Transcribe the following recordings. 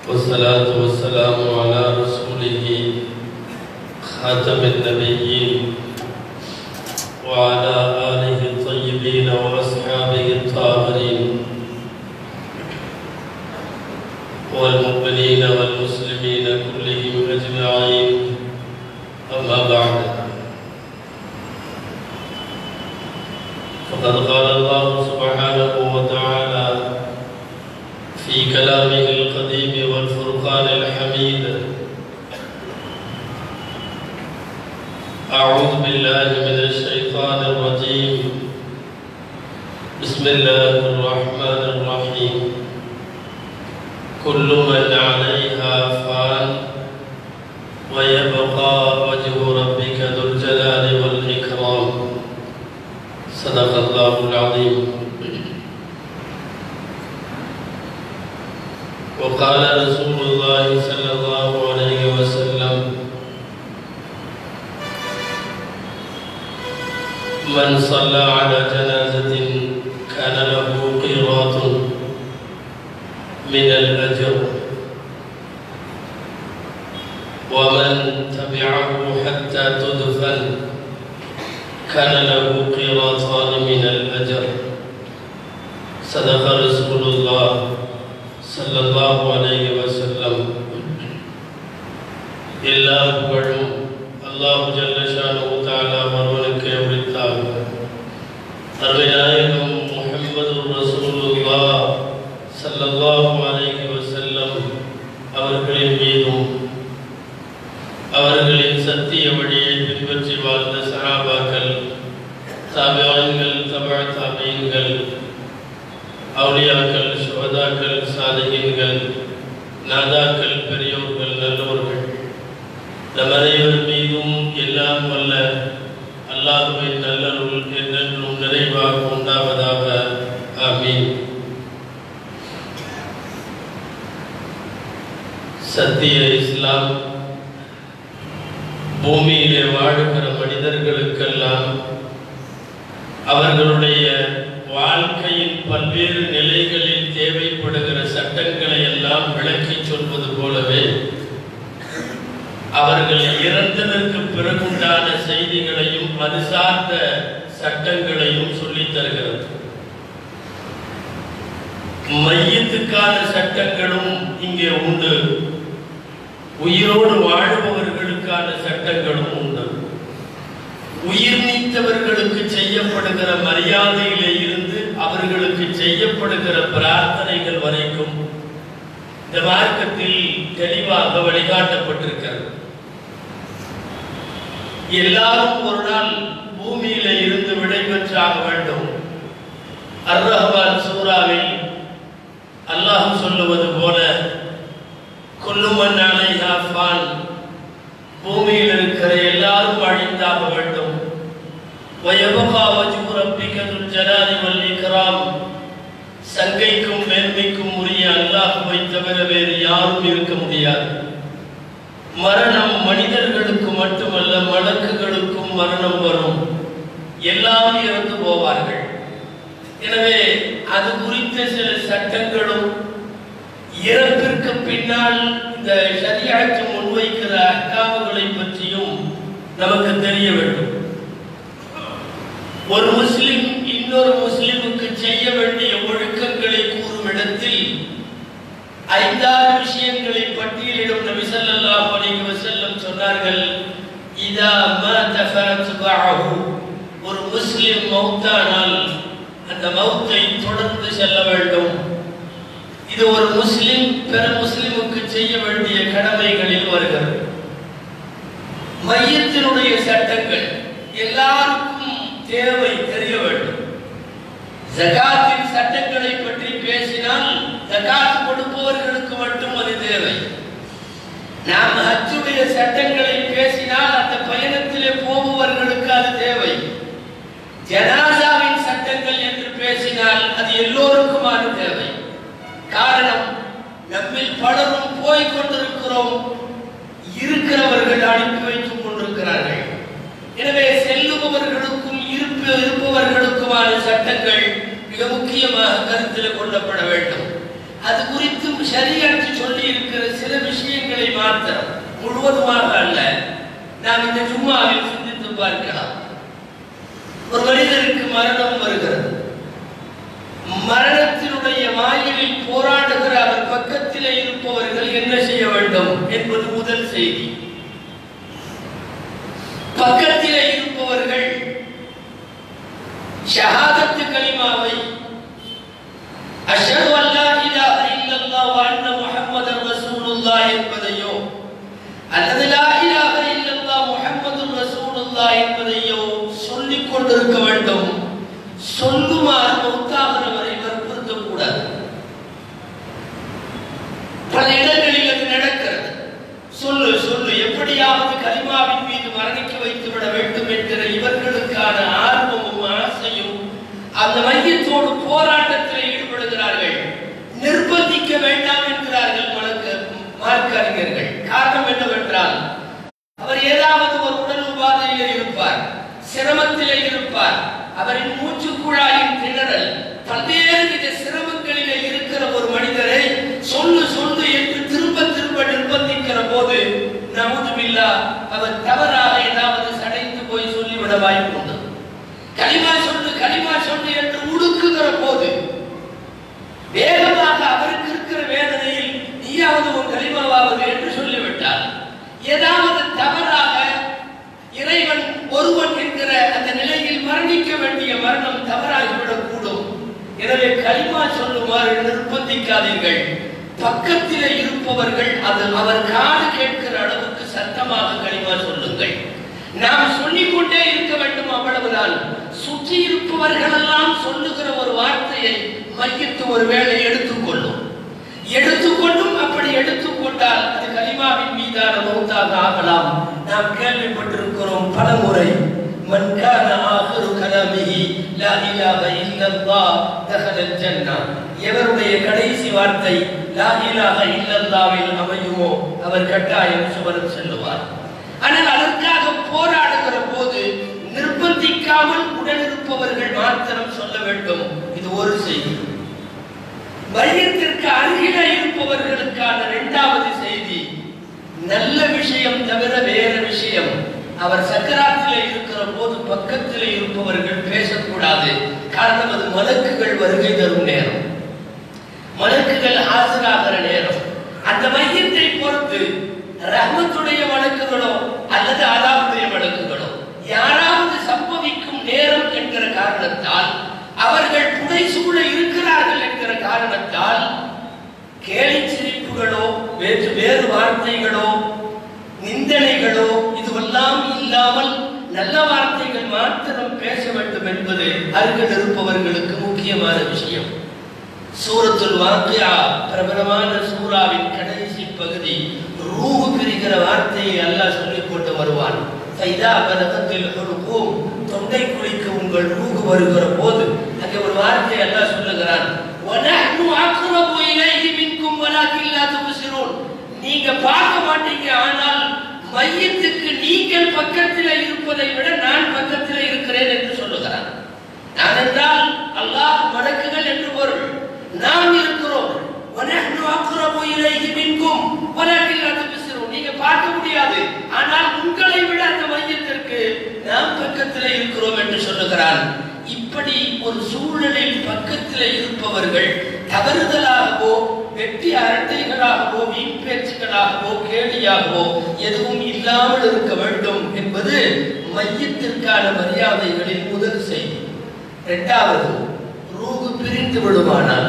والصلاة والسلام على رسوله خاتم النبيين وعلى آله الطيبين وأصحابه الطاهرين والمؤمنين والمسلمين كلهم أجمعين أما بعد فقد قال الله سبحانه وتعالى في كلامه القديم والفرقان الحميد أعوذ بالله من الشيطان الرجيم بسم الله الرحمن الرحيم كل من عليها فان ويبقى وجه ربك ذو الجلال والإكرام صدق الله العظيم وقال رسول الله صلى الله عليه وسلم من صلى على جنازة كان له قيراط من الأجر ومن تبعه حتى تدفن كان له قيراطان من الأجر صدق رسول الله صلى الله عليه وسلم எல்லா புகழும் அல்லாஹு ஜல்லஷானு தாலா ஒருவனுக்கு உரித்தார் அருமைநாயகம் முஹம்மது ரசூலுல்லா ஸல்லல்லாஹு அலைஹி வஸல்லம் அவர்களின் மீதும் அவர்களின் சத்திய வழியை பின்பற்றி வாழ்ந்த சஹாபாக்கள் தாபியான்கள் தபா தாபியன்கள் அவுலியாக்கள் சுகதாக்கள் சாதகீன்கள் நாதாக்கள் பெரியோர்கள் நல்லோர்கள் நம் அனைவர் மீதும் எல்லாம் வல்ல அல்லாஹுவின் நல்லருள் என்றென்றும் நிறைவாக உண்டாவதாக ஆமீன் சத்திய இஸ்லாம் பூமியிலே வாழுகிற மனிதர்களுக்கெல்லாம் அவர்களுடைய வாழ்க்கையின் பல்வேறு நிலைகளில் தேவைப்படுகிற சட்டங்களை எல்லாம் விளக்கி சொல்வது போலவே அவர்கள் இறந்ததற்கு பிறகுண்டான செய்திகளையும் அது சார்ந்த சட்டங்களையும் சொல்லித் தருகிறது மையத்துக்கான சட்டங்களும் இங்கே உண்டு உயிரோடு வாழ்பவர்களுக்கான சட்டங்களும் உண்டு உயிர் நீத்தவர்களுக்கு செய்யப்படுகிற மரியாதையிலே இருந்து அவர்களுக்கு செய்யப்படுகிற பிரார்த்தனைகள் வரைக்கும் இந்த மார்க்கத்தில் தெளிவாக வழிகாட்டப்பட்டிருக்கிறது எல்லாரும் ஒரு நாள் பூமியில இருந்து விடைபெற்றாக வேண்டும் அர் ரஹ்மான் சூறாவில் அல்லாஹ் சொல்லுவது போல கொல்லுமன் அலைஹா ஃபான் பூமியில் இருக்கிற எல்லாரும் அழிந்தாக வேண்டும் வயபகா வஜ்ஹு ரப்பிக துல் ஜலாலி வல் இக்ராம் சங்கைக்கும் மேன்மைக்கும் உரிய அல்லாஹுவை தவிர வேறு யாரும் இருக்க முடியாது மரணம் மனிதர்களுக்கு மட்டுமல்ல மலக்குகளுக்கும் மரணம் வரும் எல்லாரும் இறந்து போவார்கள் எனவே அது குறித்த சில சட்டங்களும் இறப்பிற்கு பின்னால் இந்த சரியாற்று முன்வைக்கிற அக்காவுகளை பற்றியும் நமக்கு தெரிய வேண்டும் ஒரு முஸ்லிம் இன்னொரு முஸ்லிமுக்கு செய்ய வேண்டிய ஒழுக்கங்களை கூறும் இடத்தில் ஐந்தாறு விஷயங்களை பட்டியலிடும் நபி ஸல்லல்லாஹு அலைஹி வஸல்லம் சொன்னார்கள் இதா மாத ஃபத்பஹு ஒரு முஸ்லிம் மௌத்தானால் அந்த மௌத்தை தொடர்ந்து செல்ல வேண்டும் இது ஒரு முஸ்லிம் பிற முஸ்லிமுக்கு செய்ய வேண்டிய கடமைகளில் வருகிறது மையத்தினுடைய சட்டங்கள் எல்லாருக்கும் தேவை தெரிய வேண்டும் ஜகாத்தின் சட்டங்களை பற்றி பேசினால் ஜகாத் கொடுப்பவர்களுக்கு மட்டும் அது தேவை நாம் ஹஜ்ஜுடைய சட்டங்களை பேசினால் அந்த பயணத்திலே போபவர்களுக்கு அது தேவை ஜனாசாவின் சட்டங்கள் என்று பேசினால் அது எல்லோருக்குமான தேவை காரணம் நம்மில் பலரும் போய் கொண்டிருக்கிறோம் இருக்கிறவர்கள் அனுப்பி வைத்துக் கொண்டிருக்கிறார்கள் எனவே செல்லுபவர்களுக்கும் இருப்பு இருப்பவர்களுக்குமான சட்டங்கள் மிக முக்கியமாக கருத்தில் கொள்ளப்பட வேண்டும் அது குறித்தும் ஷரியத்து சொல்லி இருக்கிற மாத்திரம் முழுவதுமாக அல்ல நாம் இந்த ஜும்மாவில் சிந்தித்து பார்க்கலாம் ஒரு மனிதருக்கு மரணம் வருகிறது மரணத்தினுடைய வாயிலில் போராடுகிற அவர் பக்கத்திலே இருப்பவர்கள் என்ன செய்ய வேண்டும் என்பது முதல் செய்தி பக்கத்திலே இருப்பவர்கள் ஷஹாதத்து கலிமாவை அஷ்ஹது அல்லா இலாஹ இல்லல்லாஹ் வ அன்ன முஹம்மதர் ரசூலுல்லாஹ் என்பதையோ அல்லது லா இலாஹ இல்லல்லாஹ் முஹம்மதுர் ரசூலுல்லாஹ் என்பதையோ சொல்லிக் கொண்டிருக்க வேண்டும் சொல்லுமாறு மௌத்தாகிற வரை வற்புறுத்தக்கூடாது பல இடங்களில் அது நடக்கிறது சொல்லு சொல்லு எப்படியாவது கலிமாவின் மீது மரணிக்க வைத்து விட வேண்டும் என்கிற இவர்களுக்கான ஆர்வமும் ஆசையும் அந்த மையத்தோடு போராட்டத்தில் ஈடுபடுகிறார்கள் நிர்பந்திக்க வேண்டாம் என்கிறார்கள் மனக்கு மார்க்க அறிஞர்கள் காரணம் என்னவென்றால் அவர் ஏதாவது ஒரு உடல் உபாதையிலே இருப்பார் சிரமத்திலே இருப்பார் அவரின் மூச்சு குழாயின் திணறல் பல்வேறு வித சிரமங்களிலே இருக்கிற ஒரு மனிதரை சொல்லு சொல்லு என்று திரும்ப திரும்ப நிர்பந்திக்கிற போது நமுதுமில்லா அவர் தவறாக ஏதாவது சடைந்து போய் சொல்லிவிட வாய்ப்பு உண்டு களிமா சொல்லு களிமா சொல்லு என்று உடுக்குகிற போது வேகமாக அவருக்கு இருக்கிற வேதனையில் நீயாவது உன் களிமாவாவது என்று சொல்லிவிட்டார் ஏதாவது தவறாக இறைவன் ஒருவன் என்கிற அந்த நிலையில் மரணிக்க வேண்டிய மரணம் தவறாகிவிடக் கூடும் எனவே களிமா சொல்லுமாறு நிர்பந்திக்காதீர்கள் பக்கத்திலே இருப்பவர்கள் அது அவர் காது கேட்கிற அளவுக்கு சத்தமாக களிமா சொல்லுங்கள் நாம் சொல்லிக் கொண்டே இருக்க வேண்டும் அவ்வளவுதான் சுற்றி இருப்பவர்கள் எல்லாம் சொல்லுகிற ஒரு வார்த்தையை மையத்து ஒருவேளை எடுத்துக்கொள்ளும் எடுத்துக்கொண்டும் அப்படி எடுத்துக்கொண்டால் அது கலிமாவின் மீதான மௌத்தாக ஆகலாம் நாம் கேள்விப்பட்டிருக்கிறோம் பலமுறை من كان آخر كلامه لا إله إلا الله دخل الجنة எவருடைய கடைசி வார்த்தை லா இலாஹ இல்லல்லாஹ்வில் அமையுமோ அவர் கட்டாயம் சுவனம் செல்லுவார் ஆனால் அதற்காக போராடுகிற போது நிர்பந்திக்காமல் உடனிருப்பவர்கள் மாத்திரம் சொல்ல வேண்டும் இது ஒரு செய்தி மையத்திற்கு அருகிலே இருப்பவர்களுக்கான இரண்டாவது செய்தி நல்ல விஷயம் தவிர வேற விஷயம் அவர் சக்கராத்திலே இருக்கிற போது பக்கத்திலே இருப்பவர்கள் பேசக்கூடாது காரணம் அது மலக்குகள் வருகை தரும் நேரம் மலக்குகள் ஆஜராகிற நேரம் அந்த மையத்தை பொறுத்து ரஹ்மத்துடைய வழக்குகளோ அல்லது அதாவுடைய வழக்குகளோ யாராவது சம்பவிக்கும் நேரம் என்கிற காரணத்தால் அவர்கள் புடைசூழ இருக்கிறார்கள் என்கிற காரணத்தால் கேலி சிரிப்புகளோ வேறு வேறு வார்த்தைகளோ நிந்தனைகளோ இதுவெல்லாம் இல்லாமல் நல்ல வார்த்தைகள் மாத்திரம் பேச வேண்டும் என்பது அருகில் இருப்பவர்களுக்கு முக்கியமான விஷயம் சூரத்துல் வாக்கியா பிரபலமான சூறாவின் கடைசி பகுதி ரூஹு பிரிக்கிற வார்த்தையை அல்லாஹ் சொல்லிக் கொண்டு வருவான் ஃபைதா பலகத்தில் ஹுல்கூம் தொண்டை குழிக்கு உங்கள் ரூஹு வருகிற போது அங்கே ஒரு வார்த்தை அல்லாஹ் சொல்லுகிறான் வனஹ்னு அக்ரபு இலைஹி மின்கும் வலாக்கின் லா துப்சிரூன் நீங்க பார்க்க மாட்டீங்க ஆனால் மையத்துக்கு நீங்கள் பக்கத்தில் இருப்பதை விட நான் பக்கத்தில் இருக்கிறேன் என்று சொல்லுகிறான் நான் என்றால் அல்லாஹ் மடக்குகள் என்று பொருள் நாம் இருக்கிறோம் وَنَحْنُ أَقْرَبُ إِلَيْهِ مِنْكُمْ وَلَكِنْ لَا تُبْصِرُونَ நீங்க பார்க்க முடியாது ஆனால் உங்களை விட அந்த மையத்திற்கு நாம் பக்கத்தில் இருக்கிறோம் என்று சொல்லுகிறான் இப்படி ஒரு சூழலில் பக்கத்தில் இருப்பவர்கள் தவறுதலாகவோ வெட்டி அரட்டைகளாகவோ வீண் பேச்சுகளாகவோ கேலியாகவோ எதுவும் இல்லாமல் இருக்க வேண்டும் என்பது மையத்திற்கான மரியாதைகளின் முதல் செய்தி இரண்டாவது ரூகு பிரிந்து விடுமானால்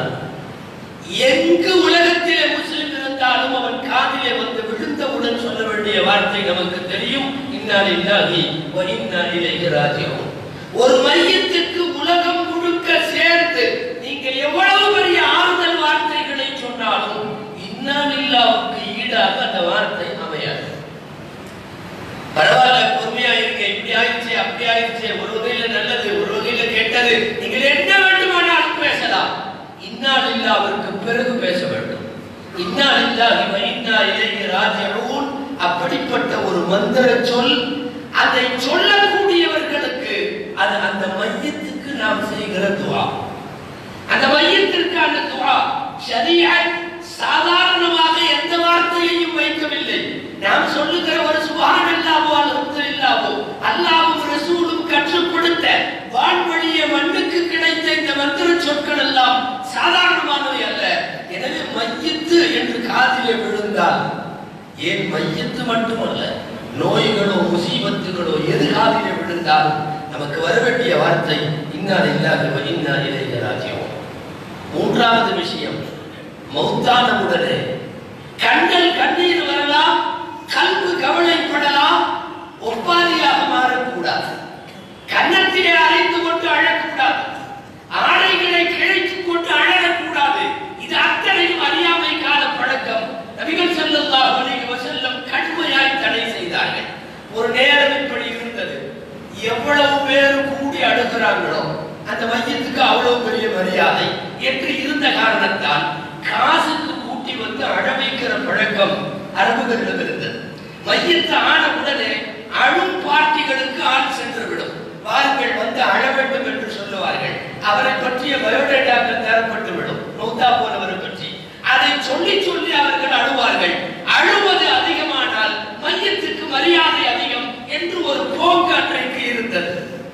எங்கு உலகத்திலே முஸ்லிம் இருந்தாலும் அவன் காதிலே வந்து விழுந்தவுடன் சொல்ல வேண்டிய வார்த்தை நமக்கு தெரியும் இன்னால் இல்லாஹி வ இன்னா இலைஹி ராஜிஊன் ஒரு மையத்துக்கு உலகம் முழுக்க சேர்த்து நீங்க எவ்வளவு பெரிய ஆறுதல் வார்த்தைகளை சொன்னாலும் இன்னால் இல்லாவுக்கு ஈடாக அந்த வார்த்தை அமையாது பரவாயில்ல பொறுமையா இருங்க இப்படி ஆயிடுச்சு அப்படி ஆயிடுச்சு ஒரு வகையில நல்லது ஒரு வகையில கெட்டது நீங்கள் என்ன வேண்டுமானாலும் பேசலாம் இன்னால் இல்லாவிற்கு பிறகு பேச வேண்டும் இன்னால் இல்லாஹி வ இன்னா இலைஹி ராஜிஊன் அப்படிப்பட்ட ஒரு மந்திர சொல் அதை சொல்லக்கூடியவர்களுக்கு அது அந்த மையத்துக்கு நாம் செய்கிற துவா அந்த மையத்திற்கான துவா ஷரீஅத் சாதாரணமாக எந்த வார்த்தையையும் வைக்கவில்லை காதிலே விழுந்தால் ஏன் மையத்து மட்டுமல்ல நோய்களோ முசீபத்துகளோ எது காதிலே விழுந்தால் நமக்கு வர வேண்டிய வார்த்தை இன்னால் இல்லாத இன்னால் இளைய ராஜ்யம் மூன்றாவது விஷயம் மௌத்தான உடனே கண்கள் கண்ணீர் வரலாம் கல்வி கவலைப்படலாம் ஒப்பாரியாக மாறக்கூடாது கன்னத்திலே அரைந்து கொண்டு அழக்கூடாது ஆடைகளை கிழித்துக் கொண்டு அழகக்கூடாது இது அத்தனையும் அறியாமை கால பழக்கம் நபிகள் ஸல்லல்லாஹு அலைஹி வஸல்லம் கடுமையாய் தடை செய்தார்கள் ஒரு நேரம் இப்படி இருந்தது எவ்வளவு பேர் கூடி அழுகிறாங்களோ அந்த மையத்துக்கு அவ்வளவு பெரிய மரியாதை என்று இருந்த காரணத்தால் காசுக்கு கூட்டி வந்து அழ வைக்கிற பழக்கம் அரபுகளிடம் இருந்தது மையத்தை ஆன உடனே அழும் பார்ட்டிகளுக்கு ஆள் சென்று விடும் வாருங்கள் வந்து அழ வேண்டும் என்று சொல்லுவார்கள் அவரை பற்றிய பயோடேட்டாக்கள் தரப்பட்டு விடும் மௌத்தா போனவரை பற்றி அதை சொல்லி சொல்லி அவர்கள் அழுவார்கள் அழுவது அதிகமானால் மையத்துக்கு மரியாதை அதிகம் என்று ஒரு போக்கு அன்றைக்கு இருந்தது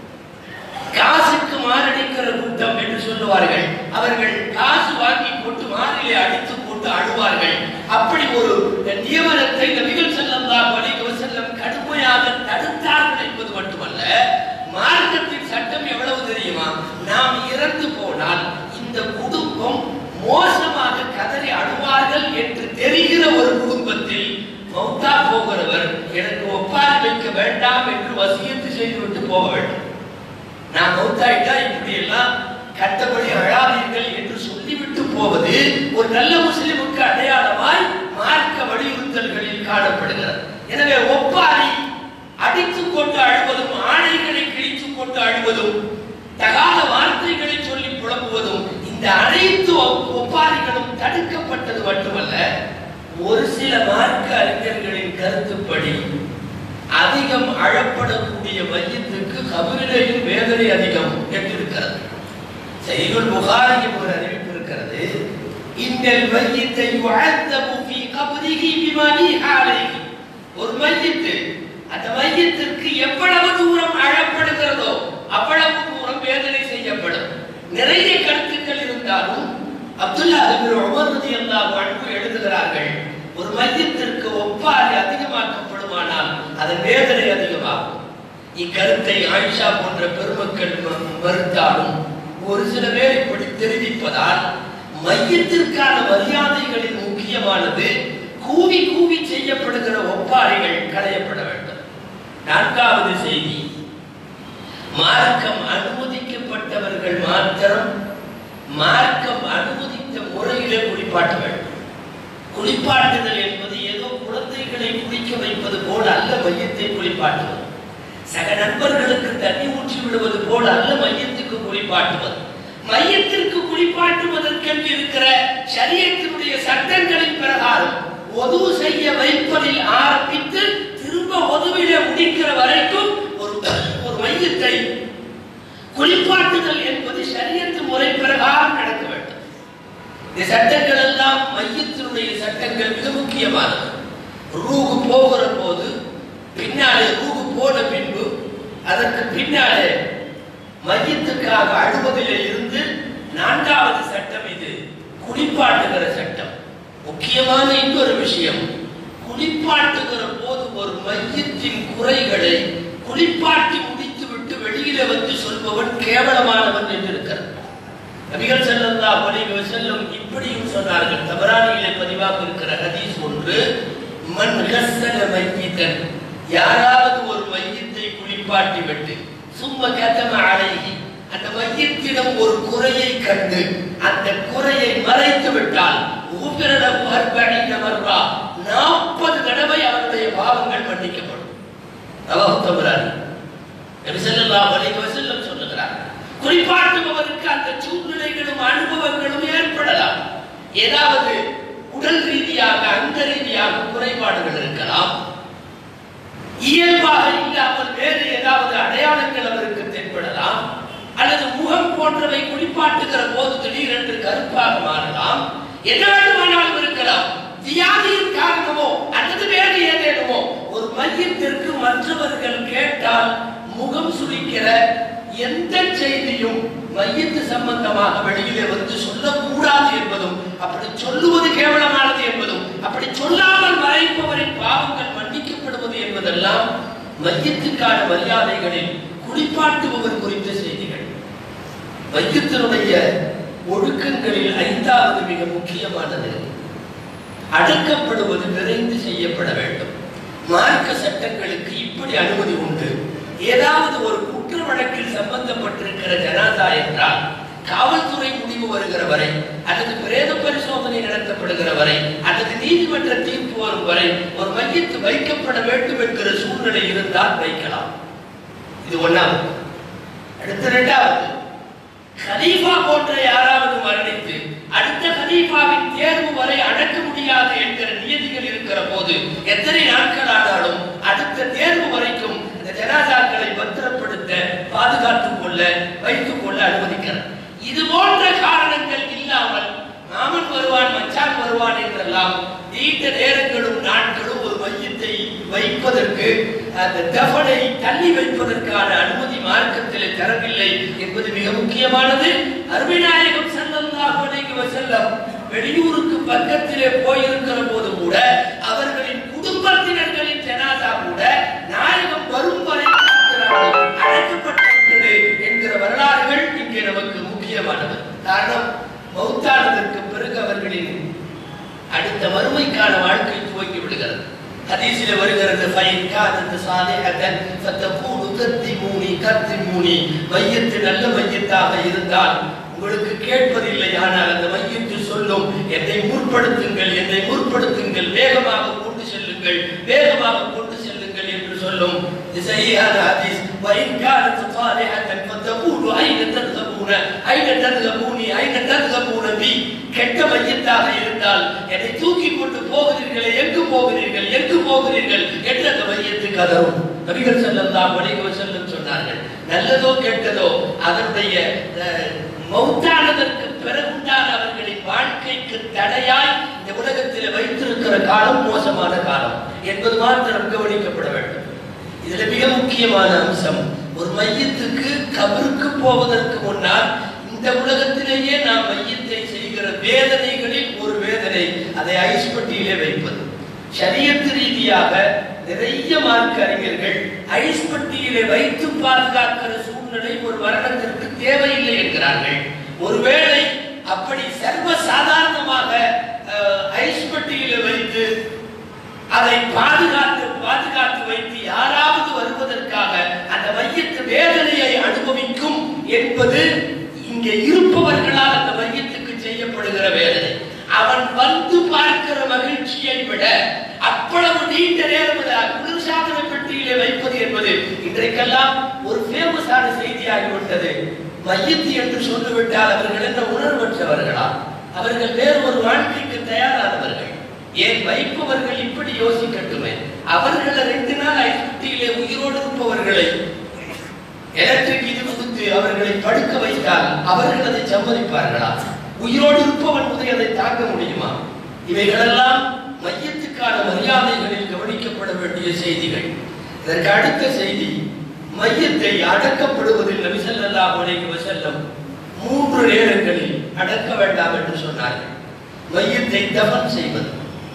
காசுக்கு மாரடிக்கிற கூட்டம் என்று சொல்லுவார்கள் அவர்கள் காசு வாங்கி போட்டு மாறிலே அடித்து போட்டு அழுவார்கள் அப்படி ஒரு நியமனத்தை நபிகள் ஸல்லல்லாஹு அலைஹி வஸல்லம் கடுமையாக தடுத்தார்கள் என்பது மட்டுமல்ல மார்க்கத்தின் சட்டம் எவ்வளவு தெரியுமா நாம் இறந்து போனால் இந்த குடும்பம் மோசமாக கதறி அழுவார்கள் என்று தெரிகிற ஒரு குடும்பத்தில் மௌத்தா போகிறவர் எனக்கு ஒப்பாரி வைக்க வேண்டாம் என்று வசியத்து செய்துவிட்டு போக வேண்டும் நான் மௌத்தாயிட்டா இப்படி எல்லாம் கட்டபடி அழாதீர்கள் என்று சொல்லிவிட்டு போவது ஒரு நல்ல முஸ்லிமுக்கு அடையாளமாய் மார்க்க வலியுறுத்தல்களில் காணப்படுகிறது எனவே ஒப்பாரி அடித்துக் கொண்டு அழுவதும் ஆணைகளை கிழித்துக் கொண்டு அழுவதும் தகாத வார்த்தைகளை சொல்லி புலம்புவதும் இந்த அனைத்து ஒப்- ஒப்பாரிகளும் தடுக்கப்பட்டது மட்டுமல்ல ஒரு சில மார்க்க அறிஞர்களின் கருத்துப்படி அதிகம் அழப்படக்கூடிய மையத்துக்கு கபிலேயும் வேதனை அதிகம் என்றிருக்கிறது செய்யுள் புகாரிக்கு ஒரு அறிவிப்பு இருக்கிறது இன்னல் மையத்தை வாழ்த்தபு ஃபீ கபரிஹி பிமா நீஹா அலைஹி ஒரு மையத்து அந்த மையத்திற்கு எவ்வளவு தூரம் அழப்படுகிறதோ அவ்வளவு தூரம் வேதனை செய்யப்படும் நிறைய கருத்துக்கள் இருந்தாலும் அப்துல்லா இப்னு உமர் ரலியல்லாஹு அன்ஹு எழுதுகிறார்கள் ஒரு மையத்திற்கு ஒப்பாரி அதிகமாக்கப்படுமானால் அதன் வேதனை அதிகமாகும் இக்கருத்தை ஆயிஷா போன்ற பெருமக்கள் ம- மறுத்தாலும் ஒரு சில பேர் இப்படி தெரிவிப்பதால் மையத்திற்கான மரியாதைகளில் முக்கியமானது கூவி கூவி செய்யப்படுகிற ஒப்பாரிகள் களையப்பட வேண்டும் நான்காவது செய்தி மார்க்கம் அனுமதிக்கப்பட்டவர்கள் மாத்திரம் மார்க்கம் அனுமதித்த முறையிலே குளிப்பாட்ட வேண்டும் குளிப்பாட்டுதல் என்பது ஏதோ குழந்தைகளை குளிக்க வைப்பது போல் அல்ல மையத்தை குளிப்பாட்டுவது சக நண்பர்களுக்கு தண்ணி ஊற்றி விடுவது போல் அல்ல மையத்துக்கு குளிப்பாட்டுவது மையத்திற்கு குளிப்பாட்டுவதற்கென்று இருக்கிற சரியத்தினுடைய சட்டங்களின் பிரகாரம் ஒது செய்ய வைப்பதில் ஆரம்பித்து திரும்ப ஒதுவிலே முடிக்கிற வரைக்கும் ஒரு ஒரு மையத்தை குளிப்பாட்டுதல் என்பது சரியத்து முறை பிரகாரம் நடக்க வேண்டும் இந்த சட்டங்கள் எல்லாம் மையத்தினுடைய சட்டங்கள் மிக முக்கியமானது ரூகு போகிற போது பின்னாலே ரூகு போன பின்பு அதற்கு பின்னாலே மையத்துக்காக அழுவதிலே இருந்து நான்காவது சட்டம் இது குளிப்பாட்டுகிற சட்டம் முக்கியமான இன்னொரு விஷயம் குளிப்பாட்டுகிற போது ஒரு மையத்தின் குறைகளை குளிப்பாட்டி முடித்து விட்டு வெளியில வந்து சொல்பவன் கேவலமானவன் என்று இருக்கிறார் நபிகள் ஸல்லல்லாஹு அலைஹி வஸல்லம் இப்படியும் சொன்னார்கள் தபரானியிலே பதிவாக இருக்கிற ஹதீஸ் ஒன்று மன் கஸ்ஸல மையிதன் யாராவது ஒரு மையத்தை குளிப்பாட்டி விட்டு சும்ம கதம அலைஹி அந்த மையத்திடம் ஒரு குறையை கண்டு அந்த குறையை மறைத்து விட்டால் ஊபிரலகு அர்பஈன மர்ரா நாற்பது தடவை அவருடைய பாவங்கள் மன்னிக்கப்படும் ரவாஹு தபரானி நபி ஸல்லல்லாஹு அலைஹி வஸல்லம் சொல்லுகிறார் குறிப்பாட்டுபவருக்கு அந்த சூழ்நிலைகளும் அனுபவங்களும் ஏற்படலாம் ஏதாவது உடல் ரீதியாக அங்க ரீதியாக குறைபாடுகள் இருக்கலாம் இயல்பாக இல்லாமல் வேறு ஏதாவது அடையாளங்கள் அவருக்கு தென்படலாம் அல்லது முகம் போன்றவை குளிப்பாட்டுகிற போது திடீரென்று கருப்பாக மாறலாம் என்ன வேண்டுமானாலும் இருக்கலாம் வியாதியின் காரணமோ அல்லது வேறு ஏதேனுமோ ஒரு மையத்திற்கு மற்றவர்கள் கேட்டால் முகம் சுளிக்கிற எந்த செய்தியும் மையத்து சம்பந்தமாக வெளியிலே வந்து சொல்லக்கூடாது என்பதும் அப்படி சொல்லுவது கேவலமானது என்பதும் மருத்துவமனைகளில் குளிப்பாட்டுபவர் குறித்த செய்திகள் வைத்தியத்தினுடைய ஒழுக்கங்களில் ஐந்தாவது மிக முக்கியமானது அடக்கப்படுவது விரைந்து செய்யப்பட வேண்டும் மார்க்க சட்டங்களுக்கு இப்படி அனுமதி உண்டு ஏதாவது ஒரு குற்ற வழக்கில் சம்பந்தப்பட்டிருக்கிற ஜனாதா என்றால் காவல்துறை முடிவு வருகிற வரை அல்லது பிரேத பரிசோதனை நடத்தப்படுகிற வரை அல்லது நீதிமன்ற தீர்ப்பு வரும் வரை ஒரு மையத்து வைக்கப்பட வேண்டும் என்கிற சூழ்நிலை இருந்தால் வைக்கலாம் இது ஒண்ணாவது அடுத்த இரண்டாவது கலீஃபா போன்ற யாராவது மரணித்து அடுத்த கலீஃபாவின் தேர்வு வரை அடக்க முடியாது என்கிற நியதிகள் இருக்கிற போது எத்தனை நாட்கள் ஆனாலும் அடுத்த தேர்வு வரைக்கும் இந்த ஜனாதாக்களை பத்திரப்படுத்த பாதுகாத்துக் கொள்ள வைத்துக் கொள்ள அனுமதிக்கிறார் இது போன்ற காரணங்கள் இல்லாமல் மாமன் வருவான் மச்சான் வருவான் என்றெல்லாம் நீண்ட நேரங்களும் நாட்களும் ஒரு மையத்தை வைப்பதற்கு அந்த தஃபனை தள்ளி வைப்பதற்கான அனுமதி மார்க்கத்தில் தரவில்லை என்பது மிக முக்கியமானது அருமைநாயகம் ஸல்லல்லாஹு அலைஹி வஸல்லம் வெளியூருக்கு பக்கத்திலே போயிருக்கிற போது கூட அவர்களின் குடும்பத்தினர்களின் ஜனாதா கூட நாயகம் வரும் வரை காக்கிறார்கள். அடக்கப்பட்டிருக்கிறது என்கிற வரலாறுகள் இங்கே நமக்கு முக்கியமானது காரணம் மௌத்தானதற்கு பிறகு அவர்களின் அடுத்த மறுமைக்கான வாழ்க்கை துவங்கி விடுகிறது ஹதீஸில் வருகிறது ஃபைன் கானத் சாலிஹத்தன் ஃபதகூனு கத்திமூனி கத்திமூனி மையத்து நல்ல மையத்தாக இருந்தால் உங்களுக்கு கேட்பதில்லை ஆனால் அந்த மையத்து சொல்லும் என்னை முற்படுத்துங்கள் என்னை முற்படுத்துங்கள் வேகமாக கொண்டு செல்லுங்கள் வேகமாக கொண்டு செல்லுங்கள் என்று சொல்லும் இது சரியான ஹதீஸ் ஃபைன் கானத் சாலிஹத்தன் ஃபதகூனு ஐன தذهبون ஐன தذهبوني ஐன தذهبون பி கெட்ட மையத்தாக இருந்தால் என்னை தூக்கி கொண்டு போகிறீர்களே எங்கு போகிறீர்கள் எங்கு போகிறீர்கள் என்று அந்த மையத்துக்கு கதவும் நபிகள் ஸல்லல்லாஹு அலைஹி வஸல்லம் சொன்னார்கள் நல்லதோ கெட்டதோ அதனுடைய அஹ், மௌத்தானதற்கு பிறகுண்டான அவர்களின் வாழ்க்கைக்கு தடையாய் இந்த உலகத்தில் வைத்திருக்கிற காலம் மோசமான காலம் என்பது மாத்திரம் கவனிக்கப்பட வேண்டும் இதுல மிக முக்கியமான அம்சம் ஒரு மையத்துக்கு கபருக்கு போவதற்கு முன்னால் இந்த உலகத்திலேயே நாம் மையத்தை செய்கிற வேதனைகளில் ஒரு வேதனை அதை ஐஸ் பட்டியிலே வைப்பது ஷரியத்து ரீதியாக நிறைய மார்க்க அறிஞர்கள் ஐஸ் பட்டியிலே வைத்து பாதுகாக்கிற சூழ்நிலை ஒரு வருடத்திற்கு தேவையில்லை என்கிறார்கள் ஒருவேளை அப்படி சர்வ சாதாரணமாக அஹ், ஐஸ் பட்டியிலே வைத்து அதை பாதுகாத்து பாதுகாத்து வைத்து யாராவது வருவதற்காக அந்த மையத்து வேதனையை அனுபவிக்கும் என்பது இங்கே இருப்பவர்களால் அந்த மையத்துக்கு செய்யப்படுகிற வேதனை அவன் வந்து பார்க்கிற மகிழ்ச்சியை விட அவ்வளவு நீண்ட நேரம் அதை குளிர்சாதன பெட்டியிலே வைப்பது என்பது இன்றைக்கெல்லாம் ஒரு ஃபேமஸான செய்தியாகிவிட்டது மையத்து என்று சொல்லிவிட்டால் அவர்கள் என்ன உணர்வற்றவர்களா அவர்கள் வேறு ஒரு வாழ்க்கைக்கு தயாரானவர்கள் ஏன் வைப்பவர்கள் இப்படி யோசிக்கட்டுமே அவர்களை ரெண்டு நாள் ஐஸ்குட்டியிலே உயிரோடு இருப்பவர்களை எலக்ட்ரிக் இது கொடுத்து அவர்களை படுக்க வைத்தால் அவர்கள் அதை சம்மதிப்பார்களா உயிரோடு இருப்பவன் முதல் அதை தாங்க முடியுமா இவைகளெல்லாம் மையத்துக்கான மரியாதைகளில் கவனிக்கப்பட வேண்டிய செய்திகள் இதற்கு அடுத்த செய்தி மையத்தை அடக்கப்படுவதில் நபி ஸல்லல்லாஹு அலைஹி வஸல்லம் மூன்று நேரங்களில் அடக்க வேண்டாம் என்று சொன்னார்கள் மையத்தை தஃபன் செய்வது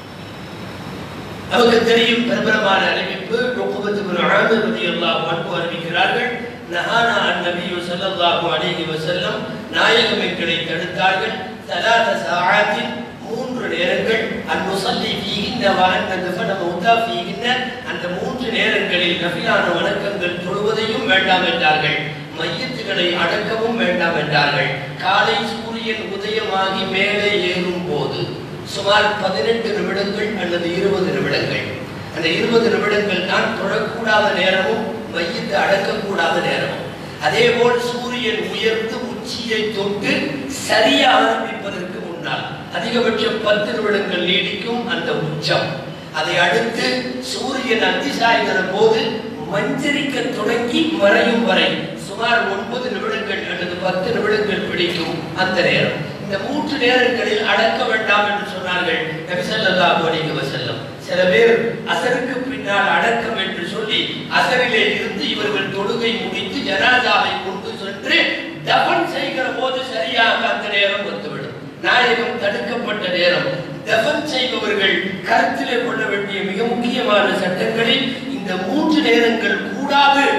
நமக்கு தெரியும் பிரபலமான அறிவிப்பு உக்குபத்து பின் ஆமிர் ரலியல்லாஹு அன்ஹு அறிவிக்கிறார்கள் நஹானா அன்-நபி ஸல்லல்லாஹு அலைஹி வஸல்லம் நாயகம் எங்களை தடுத்தார்கள் ثلاث ساعات மூன்று நேரங்கள் அன் நுஸல்லி ஃபீஹின்ன வ அன் நதஃபன மௌதா ஃபீஹின்ன அந்த மூன்று நேரங்களில் நஃபிலான வணக்கங்கள் தொழுவதையும் வேண்டாம் என்றார்கள் மையத்துகளை அடக்கவும் வேண்டாம் என்றார்கள் காலை சூரியன் உதயமாகி மேலே ஏறும் போது சுமார் பதினெட்டு நிமிடங்கள் அல்லது இருபது நிமிடங்கள் அந்த இருபது நிமிடங்கள் தான் தொடக்கூடாத நேரமும் மையத்தை அடக்கக்கூடாத நேரமும் அதே போல் சூரியன் உயர்ந்து உச்சியை தொட்டு சரிய ஆரம்பிப்பதற்கு முன்னால் அதிகபட்சம் பத்து நிமிடங்கள் நீடிக்கும் அந்த உச்சம் அதை அடுத்து சூரியன் அதிசாய்கிற போது மஞ்சரிக்க தொடங்கி மறையும் வரை சுமார் ஒன்பது நிமிடங்கள் அல்லது பத்து நிமிடங்கள் பிடிக்கும் அந்த நேரம் இந்த மூன்று நேரங்களில் அடக்க வேண்டாம் என்று சொன்னார்கள் நபி ஸல்லல்லாஹு அலைஹி வஸல்லம் சில பேர் அசருக்கு பின்னால் அடக்கம் என்று சொல்லி அசரிலே இருந்து இவர்கள் தொழுகை முடித்து ஜனாதாவை கொண்டு சென்று தபன் செய்கிற போது சரியாக அந்த நேரம் வந்துவிடும் நாயகம் தடுக்கப்பட்ட நேரம் தபன் செய்பவர்கள் கருத்திலே கொள்ள வேண்டிய மிக முக்கியமான சட்டங்களில் இந்த மூன்று நேரங்கள் கூடாது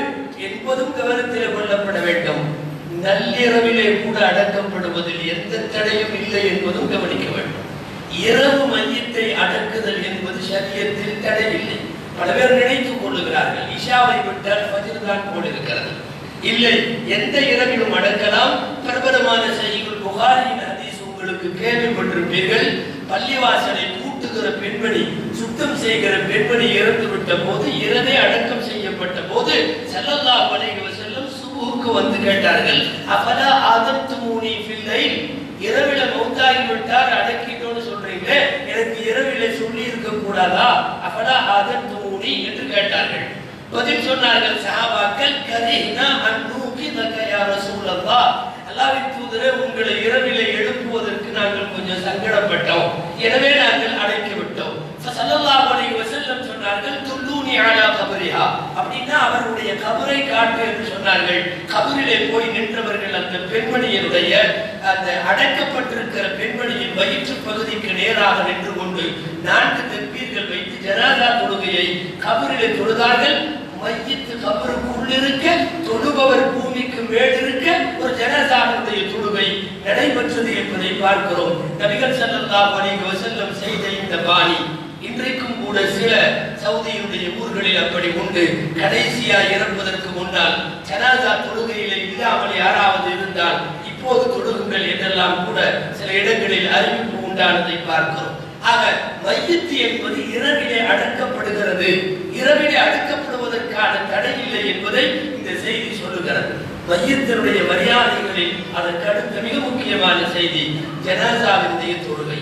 என்பதும் கவனத்தில் கொள்ளப்பட வேண்டும் நள்ளிரவிலே கூட அடக்கப்படுவதில் எந்த தடையும் இல்லை என்பதும் கவனிக்க வேண்டும் இரவு மையத்தை அடக்குதல் என்பது சரியத்தில் தடையில்லை பல பேர் நினைத்துக் கொள்ளுகிறார்கள் இஷாவை விட்டால் ஃபஜ்ர் தான் போலிருக்கிறது இல்லை எந்த இரவிலும் அடக்கலாம் பிரபலமான செய்திகள் புகாரின் ஹதீஸ் உங்களுக்கு கேள்விப்பட்டிருப்பீர்கள் பள்ளிவாசலை கூட்டுகிற பெண்மணி சுத்தம் செய்கிற பெண்மணி இறந்து விட்ட போது இரவே அடக்கம் செய்யப்பட்ட போது செல்லல்லா படைகளை செல்லும் சுபுவுக்கு வந்து கேட்டார்கள் அப்பலா ஆதத்து மூனி பிள்ளை இரவில மௌத்தாகி விட்டார் அடக்கிட்டோன்னு சொல்றீங்களே எனக்கு இரவில சொல்லி இருக்க கூடாதா அப்பலா ஆதத்து மூனி என்று கேட்டார்கள் பதில் சொன்னார்கள் சஹாபாக்கள் கரீனா அன்னூக்கி தக்கயா ரசூலல்லாஹ் அல்லாஹ்வின் தூதரே உங்களை இரவிலே எழுப்புவதற்கு நாங்கள் கொஞ்சம் சங்கடப்பட்டோம் எனவே நாங்கள் அடைத்து விட்டோம் ஸல்லல்லாஹு அலைஹி வஸல்லம் சொன்னார்கள் துல்லூனி அலா கபரிஹா அப்படின்னா அவருடைய கபரை காட்டு என்று சொன்னார்கள் கபரிலே போய் நின்றவர்கள் அந்த பெண்மணியினுடைய அந்த அடக்கப்பட்டிருக்கிற பெண்மணியின் வயிற்று பகுதிக்கு நேராக நின்று கொண்டு நான்கு தக்பீர்கள் வைத்து ஜனாதா தொழுகையை கபரிலே தொழுதார்கள் மையத்து கபருக்குள் இருக்க தொழுபவர் பூமிக்கு மேல் இருக்க ஒரு ஜனசாகருடைய தொழுகை நடைபெற்றது என்பதை பார்க்கிறோம் நபிகள் ஸல்லல்லாஹு அலைஹி வஸல்லம் செய்த இந்த பாணி இன்றைக்கும் கூட சில சவுதியினுடைய ஊர்களில் அப்படி உண்டு கடைசியா இறப்பதற்கு முன்னால் ஜனாதா தொழுகையிலே இல்லாமல் யாராவது இருந்தால் இப்போது தொழுகுங்கள் என்றெல்லாம் கூட சில இடங்களில் அறிவிப்பு உண்டானதை பார்க்கிறோம் ஆக மையத்து என்பது இரவிலே அடக்கப்படுகிறது இரவிலே அடக்கப்படுவதற்கான தடை இல்லை என்பதை இந்த செய்தி சொல்லுகிறது மையத்தினுடைய மரியாதைகளில் அதற்கு அடுத்த மிக முக்கியமான செய்தி ஜனாசாவினுடைய தொழுகை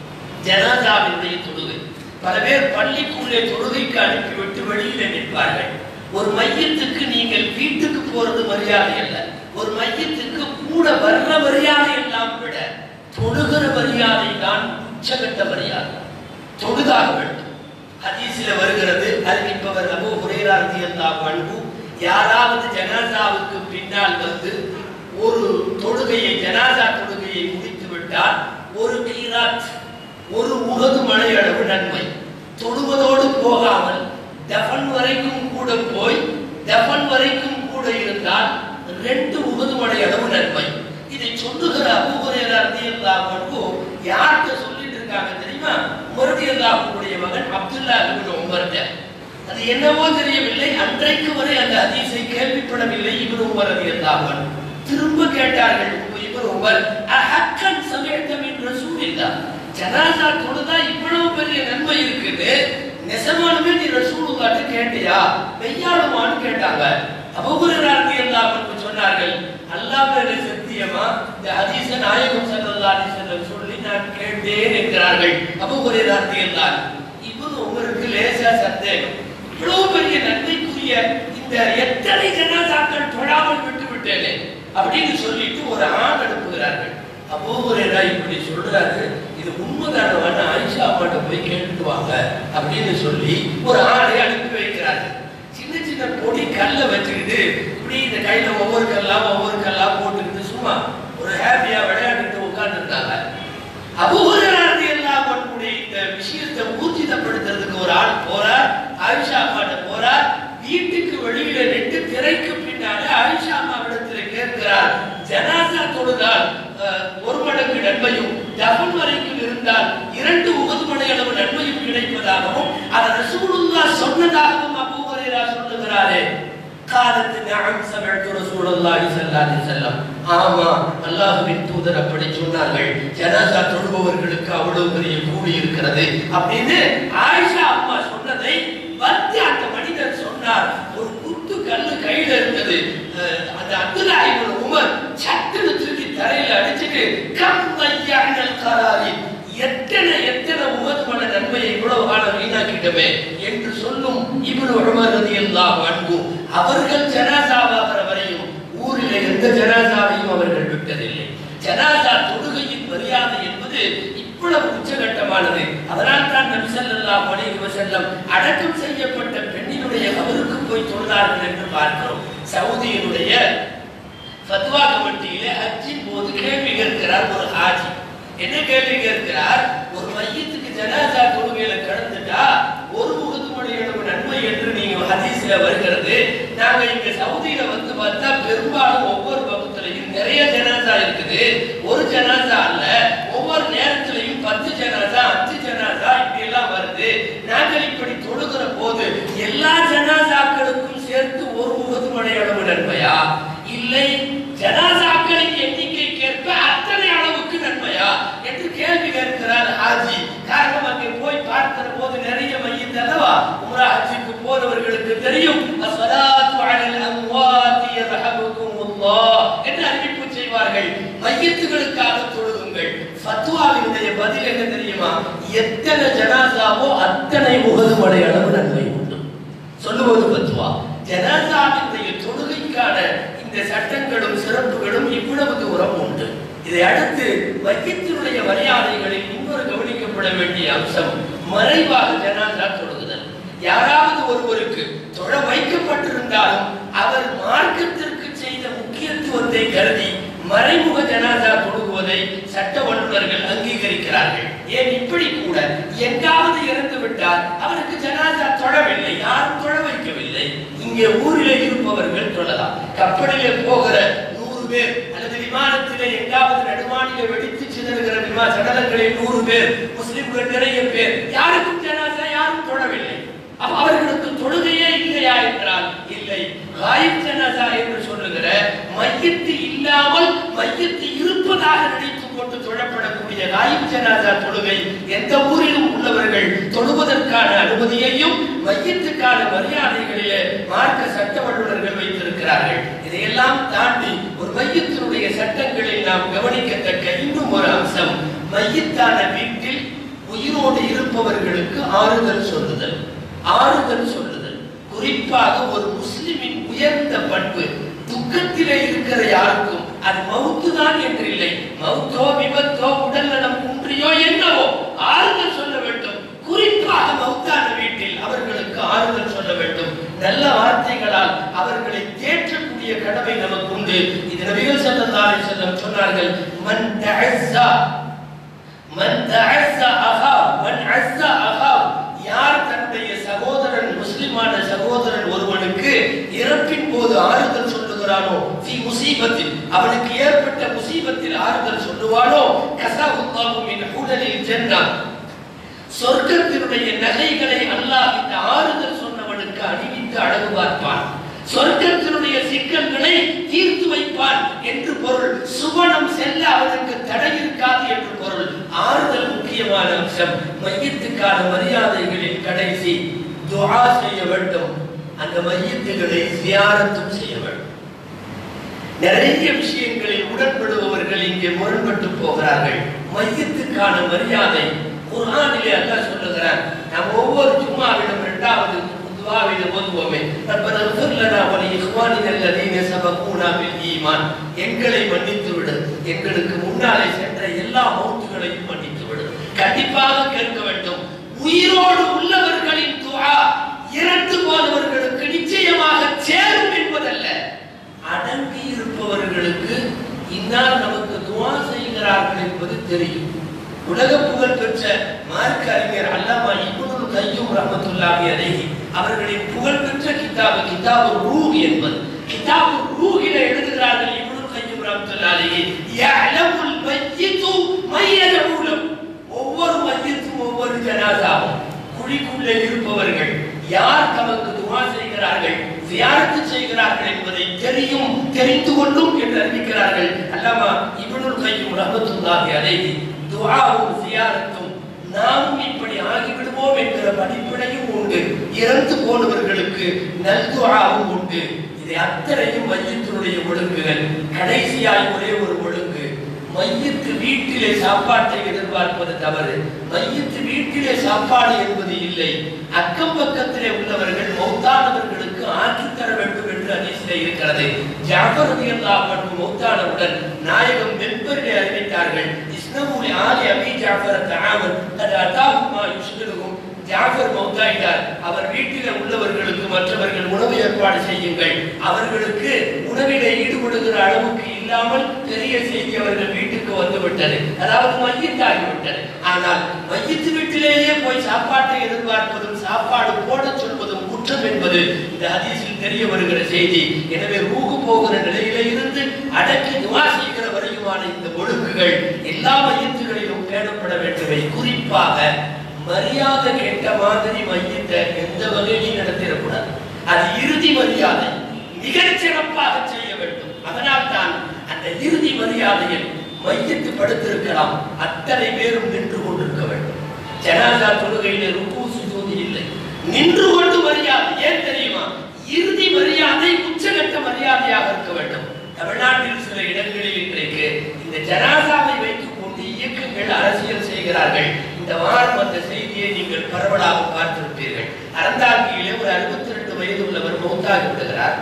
ஜனாசாவினுடைய தொழுகை பல பேர் பள்ளிக்குள்ளே தொழுகைக்கு அனுப்பிவிட்டு வெளியில நிற்பார்கள் ஒரு மையத்துக்கு நீங்கள் வீட்டுக்கு போறது மரியாதை அல்ல ஒரு மையத்துக்கு கூட வர்ற மரியாதை எல்லாம் விட தொழுகிற மரியாதை தான் உச்சகட்ட மரியாதை தொழுதாக வேண்டும் ஹதீஸில் வருகிறது அறிவிப்பவர் அபூ ஹுரைரா ரலியல்லாஹு அன்ஹு யாராவது ஜனாசாவுக்கு பின்னால் வந்து ஒரு தொழுகையை ஜனாசா தொழுகையை முடித்து விட்டால் ஒரு கீராத் ஒரு உகது மழை அளவு நன்மை தொழுவதோடு போகாமல் தஃபன் வரைக்கும் கூட போய் தஃபன் வரைக்கும் கூட இருந்தால் ரெண்டு உகது மழை அளவு நன்மை இதை சொல்லுகிற அபூஹுரைரா ரலியல்லாஹு அன்ஹு யார்கிட்ட சொல்லிட்டு இருக்காங்க தெரியுமா உமர் ரலியல்லாஹுடைய மகன் அப்துல்லா இப்னு உமர்ட்ட அது என்னவோ தெரியவில்லை அன்றைக்கு வரை அந்த ஹதீஸை கேள்விப்படவில்லை இப்னு உமர் ரலியல்லாஹு அன்ஹு திரும்ப கேட்டார்கள் இப்னு உமர் அஹக்கன் சமயத்த மின் ரசூலில்லாஹ் ஜனாசா தொழுதா இவ்வளவு பெரிய நன்மை இருக்குது நெசமாலுமே நீ ரசூலுல்லாஹ்ட்ட கேட்டியா மெய்யாலுமான்னு கேட்டாங்க அபூஹுரைரா ரலியல்லாஹு அன்ஹு சொன்னார்கள் அல்லாஹ் மேல சத்தியமா இந்த ஹதீஸ நாயகம் ஸல்லல்லாஹு அலைஹி வஸல்லம் சொல்லி நான் கேட்டேன் என்கிறார்கள் அபூ ஹுரைரா ரலியல்லாஹு இப்னு உமருக்கு லேசா சந்தேகம் இவ்வளவு பெரிய நன்மைக்குரிய இந்த எத்தனை ஜனாசாக்கள் தொழாமல் விட்டு விட்டேனே அப்படின்னு சொல்லிட்டு ஒரு ஆண் அனுப்புகிறார்கள் அபூ ஹுரைரா இப்படி சொல்றாரு இது உண்மைதானவான ஆயிஷா அம்மாட்ட போய் கேட்டுட்டு வாங்க அப்படின்னு சொல்லி ஒரு ஆணை அனுப்பி வைக்கிறார்கள் சின்ன சின்ன பொடி கல்லை வச்சுக்கிட்டு இப்படி இந்த கையில ஒவ்வொரு கல்லா ஒவ்வொரு கல்லா போட்டுக்கிட்டு சும்மா ஒரு ஹாப்பியா விளையாண்டுட்டு உட்கார்ந்துருந்தாங்க அபூஹுரைராதி எல்லாம் பண்ணக்கூடிய இந்த விஷயத்தை ஊர்ஜிதப்படுத்துறதுக்கு ஒரு ஆள் போறார் ஆயிஷா அம்மாட்ட போறார் வீட்டுக்கு வெளியில நின்று திரைக்கு பின்னால ஆயிஷா அம்மாவிடத்துல கேட்கிறார் ஜனாசா தொழுதால் அஹ், ஒரு மடங்கு நன்மையும் தஃபன் வரைக்கும் இருந்தால் இரண்டு உகது மடை அளவு நன்மையும் கிடைப்பதாகவும் அதை ரசூலுல்லாஹ் சொன்னதாகவும் அபூ ஹுரைரா சொல்லுகிறாரே காலத்து நஅம் சமஅத்து ரசூலுல்லாஹி ஸல்லல்லாஹு அலைஹி வஸல்லம் ஆமா அல்லாஹ்வின் தூதர் அப்படி சொன்னார்கள் ஜனாசா தொழுபவர்களுக்கு அவ்வளவு பெரிய கூலி இருக்கிறது அப்படின்னு ஆயிஷா அம்மா சொன்னதை வந்து அந்த மனிதர் சொன்னார் ஒரு குத்து கல்லு கையில இருந்தது அஹ் அந்த அப்துல்லா இப்னு உமர் சட்டுன்னு தூக்கி தரையில அடிச்சிட்டு கம் வையானல் கராரி எத்தனை எத்தனை உமதுமான நன்மையை இவ்வளவு காலம் வீணாக்கிட்டமே என்று சொல்லும் இப்னு உமர் ரலியல்லாஹு அன்ஹு அவர்கள் ஜனாசாவாகிற வரையும் ஊரில் எந்த ஜனாசாவையும் அவர்கள் விட்டதில்லை ஜனாசா தொழுகையின் மரியாதை என்பது இவ்வளவு உச்சகட்டமானது அதனால் தான் நபி ஸல்லல்லாஹு அலைஹி வஸல்லம் அடக்கம் செய்யப்பட்ட பெண்ணினுடைய கபருக்கு போய் தொழுதார்கள் என்று பார்க்கிறோம் சவுதியினுடைய ஃபத்வா கமிட்டியிலே ஹஜ்ஜின் போது கேள்வி கேட்கிறார் ஒரு ஹாஜி என்ன கேள்வி கேட்கிறார் ஒரு மையத்துக்கு ஜனாசா தொழுகையில கடந்துட்டா ஒரு முகத்து மொழி அளவு நன்மை என்று நீங்க ஹதீஸ்ல வருகிறது நாங்க இங்க சவுதியில நாங்கள் இப்படி தொழுகிற போது எல்லா ஜனாசாக்களுக்கும் சேர்த்து ஒரு முகது மழை அளவு நன்மையா இல்லை ஜனாசாக்களின் எண்ணிக்கைக்கேற்ப அத்தனை அளவுக்கு நன்மையா என்று கேள்வி கேட்கிறார் ஹாஜி காரணம் அங்கே போய் பார்க்கிற போது நிறைய மையம் அல்லவா உம்ரா ஹஜ்ஜுக்கு போறவர்களுக்கு தெரியும் அஸ்ஸலாத்து அலல் அம்வாதி யர்ஹமுக்குமுல்லாஹ் என்று அறிவிப்பு செய்வார்கள் மையத்துகளுக்காக தொழுகுங்கள் ஃபத்வாவினுடைய பதில் என்ன தெரியுமா எத்தனை ஜனாசாவோ அத்தனை முகது மடை அளவு நன்மை உண்டு சொல்லுவது பத்துவா ஜனாசாவினுடைய தொழுகைக்கான இந்த சட்டங்களும் சிறப்புகளும் இவ்வளவு தூரம் உண்டு இதை அடுத்து மையத்தினுடைய மரியாதைகளில் இன்னொரு கவனிக்கப்பட வேண்டிய அம்சம் மறைவாக ஜனாசா தொழுகுதல் யாராவது ஒருவருக்கு தொழ வைக்கப்பட்டிருந்தாலும் அவர் மார்க்கத்திற்கு செய்த முக்கியத்துவத்தை கருதி மறைமுக ஜனாசா தொழுகுவதை சட்ட வல்லுநர்கள் அங்கீகரிக்கிறார்கள் ஏன் இப்படி கூட எங்காவது இறந்து விட்டால் அவருக்கு ஜனாசா தொழவில்லை யாரும் தொழ வைக்கவில்லை இங்கே ஊரிலே இருப்பவர்கள் தொழலாம் கப்பலிலே போகிற நூறு பேர் அல்லது விமானத்திலே எங்காவது நடுவானிலே வெடித்து சிதறுகிற விமா சடலங்களில் நூறு பேர் முஸ்லிம்கள் நிறைய பேர் யாருக்கும் ஜனாசா யாரும் தொழவில்லை அப்ப அவர்களுக்கு தொழுகையே இல்லையா என்றால் இல்லை காயிப் ஜனாசா என்று சொல்லுகிற மையத்து இல்லாமல் மையத்து இருப்பதாக நினைத்துக் கொண்டு தொழப்படக்கூடிய காயிப் ஜனாசா தொழுகை எந்த ஊரிலும் உள்ளவர்கள் தொழுவதற்கான அனுமதியையும் மையத்துக்கான மரியாதைகளிலே மார்க்க சட்ட வல்லுநர்கள் வைத்திருக்கிறார்கள் இதையெல்லாம் தாண்டி ஒரு மையத்தினுடைய சட்டங்களில் நாம் கவனிக்கத்தக்க இன்னும் ஒரு அம்சம் மையத்தான வீட்டில் உயிரோடு இருப்பவர்களுக்கு ஆறுதல் சொல்லுதல் ஆறுதல் சொல்லுதல் குறிப்பாக ஒரு முஸ்லிமின் உயர்ந்த பண்பு துக்கத்திலே இருக்கிற யாருக்கும் அது மவுத்து தான் என்று இல்லை மவுத்தோ விபத்தோ உடல் நலம் குன்றியோ என்னவோ ஆறுதல் சொல்ல வேண்டும் குறிப்பாக மவுத்தான வீட்டில் அவர்களுக்கு ஆறுதல் சொல்ல வேண்டும் நல்ல வார்த்தைகளால் அவர்களை தேற்றக்கூடிய கடமை நமக்கு உண்டு இது நபிகள் ஸல்லல்லாஹு அலைஹி வஸல்லம் சொன்னார்கள் மன் தஅஸ்ஸா மன் தஅஸ்ஸா அஹா மன் அஸ்ஸா அஹா யார் தன்னுடைய சகோதரன் முஸ்லிமான சகோதரன் ஒருவனுக்கு இறப்பின் போது ஆறுதல் சொல்லுகிறானோ ஃபி முசீபத்தில் அவனுக்கு ஏற்பட்ட முசீபத்தில் ஆறுதல் சொல்லுவானோ கஸாஹுல்லாஹு மின் ஹுடலில் ஜன்னah சொர்க்கத்தினுடைய நகைகளை அல்லாஹ் இந்த ஆறுதல் சொன்னவனுக்கு அணிவித்து அழகு பார்ப்பான் சொர்க்கத்தினுடைய சிக்கல்களை தீர்த்து வைப்பான் என்று பொருள் சுவனம் செல்ல அவனுக்கு தடை இருக்காது என்று பொருள் ஆறுதல் முக்கியமான அம்சம் மையத்துக்கான மரியாதைகளில் கடைசி துஆ செய்ய வேண்டும் அந்த மையத்துகளை சியாரத்தும் செய்ய வேண்டும் நிறைய விஷயங்களில் உடன்படுபவர்கள் இங்கே முரண்பட்டு போகிறார்கள் மையத்துக்கான மரியாதை குர்ஆனிலே அல்லாஹ் சொல்லுகிறார் நாம் ஒவ்வொரு ஜும்மாவிலும் இரண்டாவது துஆவிலே ஓதுவோமே ரப்பனா இஃபிர் லனா வ லிஇக்வானினா அல்லதீன சபகூனா பில் ஈமான் எங்களை மன்னித்து விடு எங்களுக்கு முன்னாலே சென்ற எல்லா மௌத்துகளையும் மன்னித்து விடு கண்டிப்பாக கேட்க வேண்டும் உயிரோடு உள்ளவர்களின் துஆ இறந்து போனவர்களுக்கு நிச்சயமாக சேரும் என்பதல்ல அடங்கி இருப்பவர்களுக்கு இன்னார் நமக்கு துவா செய்கிறார்கள் என்பது தெரியும் உலக புகழ் பெற்ற மார்க்க அறிஞர் அல்லாமா இப்னுல் கையும் ரஹ்மத்துல்லாஹி அலைஹி அவர்களின் புகழ் பெற்ற கிதாபு கிதாபு ரூஹ் என்பது கிதாபு ரூஹில எழுதுகிறார்கள் இப்னுல் கையும் ரஹ்மத்துல்லாஹி அலைஹி யஅலமுல் மய்யித்து மையதூலம் ஒவ்வொரு மையத்தும் ஒவ்வொரு ஜனாசாவும் குழிக்குள்ளே இருப்பவர்கள் யார் தமக்கு துவா செய்கிறார்கள் ஜியாரத்து செய்கிறார்கள் என்பதை தெரியும் தெரிந்து கொள்ளும் என்று அறிவிக்கிறார்கள் அல்லாமா இப்னுல் கையும் ரஹ்மத்துல்லாஹி அலைஹி துஆவும் ஜியாரத்தும் நாமும் இப்படி ஆகிவிடுவோம் என்கிற படிப்பினையும் உண்டு இறந்து போனவர்களுக்கு நல்துஆவும் உண்டு இதை அத்தனையும் மையத்தினுடைய ஒழுங்குகள் கடைசியாய் ஒரே ஒரு ஒழுங்கு மையத்து வீட்டிலே சாப்பாட்டை எதிர்பார்ப்பது தவறு மையத்து வீட்டிலே சாப்பாடு என்பது இல்லை அக்கம் பக்கத்திலே உள்ளவர்கள் மௌத்தானவர்களுக்கு ஆக்கித் தர வேண்டும் என்று அதிசயிலே இருக்கிறது ஜாஃபர் ரலியல்லாஹு அன்ஹு மௌத்தானவுடன் நாயகம் மெம்பரிலே அறிவித்தார்கள் இஸ்னமுல் ஆலி அபி ஜாஃபர் தஆமல் அது அதாஹு மா யுஷ்கிலுஹும் ஜாஃபர் மௌத்தாயிட்டார் அவர் வீட்டில் உள்ளவர்களுக்கு மற்றவர்கள் உணவு ஏற்பாடு செய்யுங்கள் அவர்களுக்கு உணவிலே ஈடுபடுகிற அளவுக்கு இல்லாமல் பெரிய செய்தி அவர்கள் வீட்டுக்கு வந்து விட்டது அதாவது மையத்தாகி விட்டது ஆனால் மையத்து வீட்டிலேயே போய் சாப்பாட்டை எதிர்பார்ப்பதும் சாப்பாடு போட சொல்வதும் குற்றம் என்பது இந்த ஹதீஸில் தெரிய வருகிற செய்தி எனவே ரூகு போகிற நிலையிலே இருந்து அடக்கி துவா செய்கிற வரையுமான இந்த ஒழுங்குகள் எல்லா மையத்துகளிலும் பேணப்பட வேண்டுமே குறிப்பாக மரியாதை கேட்ட மாதிரி மையத்தை எந்த வகையிலும் நடத்திடக்கூடாது அது இறுதி மரியாதை மிகச் சிறப்பாக செய்ய வேண்டும் அதனால் தான் அந்த இறுதி மரியாதையில் மையத்து படுத்திருக்கலாம் அத்தனை பேரும் நின்று கொண்டிருக்க வேண்டும் ஜனாதா தொழுகையில ருக்கு சுஜூதி இல்லை நின்று கொண்டு மரியாதை ஏன் தெரியுமா இறுதி மரியாதை உச்சகட்ட மரியாதையாக இருக்க வேண்டும் தமிழ்நாட்டில் சில இடங்களில் இன்றைக்கு இந்த ஜனாதாவை வைத்துக் கொண்டு இயக்கங்கள் அரசியல் செய்கிறார்கள் இந்த வாரம் அந்த செய்தியை நீங்கள் பரவலாக பார்த்திருப்பீர்கள் அறந்தாங்கியிலே ஒரு அறுபத்தி ரெண்டு வயது உள்ளவர் மௌத்தாகி விடுகிறார்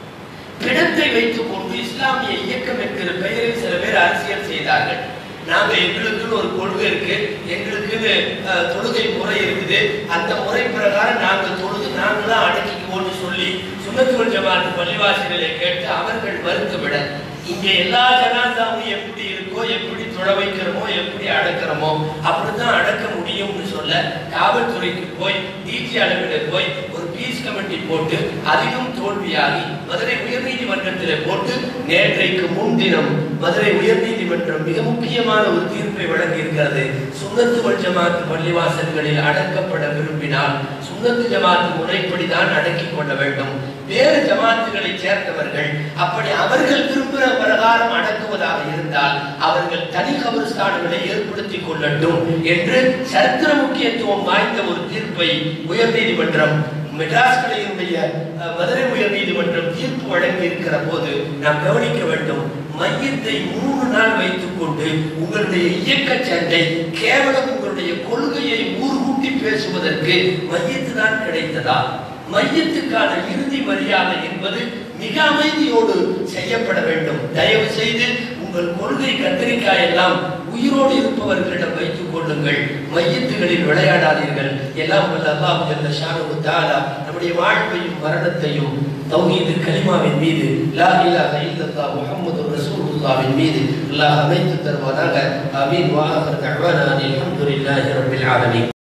பிணத்தை வைத்துக் கொண்டு இஸ்லாமிய இயக்கம் என்கிற பெயரில் சில பேர் அரசியல் செய்தார்கள் நாங்க எங்களுக்குன்னு ஒரு கொள்கை இருக்கு எங்களுக்குன்னு அஹ், தொழுகை முறை இருக்குது அந்த முறை பிரகாரம் நாங்க தொழுது நாங்களாம் அடக்கிக்குவோம்னு சொல்லி சுண்ணத்துவல் ஜமாத் பள்ளிவாசிகளை கேட்டு அவர்கள் மறுத்துவிட இங்க எல்லா ஜனாதாவும் எப்படி இருக்கோ எப்படி தொழ வைக்கிறோமோ எப்படி அடக்கிறோமோ அப்படித்தான் அடக்க முடியும்னு சொல்ல காவல்துறைக்கு போய் டிஜி அளவிட போய் ஒரு பீஸ் கமிட்டி போட்டு அதிலும் தோல்வியாகி மதுரை உயர்நீதிமன்றத்தில் போட்டு நேற்றைக்கு முன்தினம் மதுரை உயர்நீதிமன்றம் மிக முக்கியமான ஒரு தீர்ப்பை வழங்கி இருக்கிறது சுண்ணத்து வல் ஜமாத் பள்ளிவாசல்களில் அடக்கப்பட விரும்பினால் சுண்ணத்து ஜமாத் முறைப்படி தான் அடக்கிக் கொள்ள வேண்டும் வேறு ஜமாத்துகளை சேர்ந்தவர்கள் அப்படி அவர்கள் விரும்புகிற பிரகாரம் அடக்குவதாக இருந்தால் அவர்கள் தனி கபரிஸ்தான்களை ஏற்படுத்திக் கொள்ளட்டும் என்று சரித்திர முக்கியத்துவம் வாய்ந்த ஒரு தீர்ப்பை உயர்நீதிமன்றம் மெட்ராஸ் கிளையினுடைய அஹ், மதுரை உயர்நீதிமன்றம் தீர்ப்பு வழங்கி இருக்கிற போது நாம் கவனிக்க வேண்டும் மையத்தை மூணு நாள் வைத்துக் கொண்டு உங்களுடைய இயக்க சண்டை கேவலம் உங்களுடைய கொள்கையை ஊர்கூட்டி பேசுவதற்கு மையத்து தான் கிடைத்ததா மையத்துக்கான இறுதி மரியாதை என்பது மிக அமைதியோடு செய்யப்பட வேண்டும் தயவு செய்து உங்கள் கொள்கை கத்திரிக்காய் எல்லாம் உயிரோடு இருப்பவர்களிடம் வைத்துக் கொள்ளுங்கள் மையத்துகளில் விளையாடாதீர்கள் எல்லாம் வல்ல அல்லாஹ் ஜல்ல ஷானஹு தஆலா நம்முடைய வாழ்வையும் மரணத்தையும் தௌஹீது கலிமாவின் மீது லா இலாஹ இல்லல்லாஹ் முஹம்மது ரசூலுல்லாஹ்வின் மீது அல்லாஹ் அமைத்து தருவானாக ஆமீன் வா ஆஹிர் தஅவானா அல்ஹம்துலில்லாஹி ரப்பில் ஆலமீன்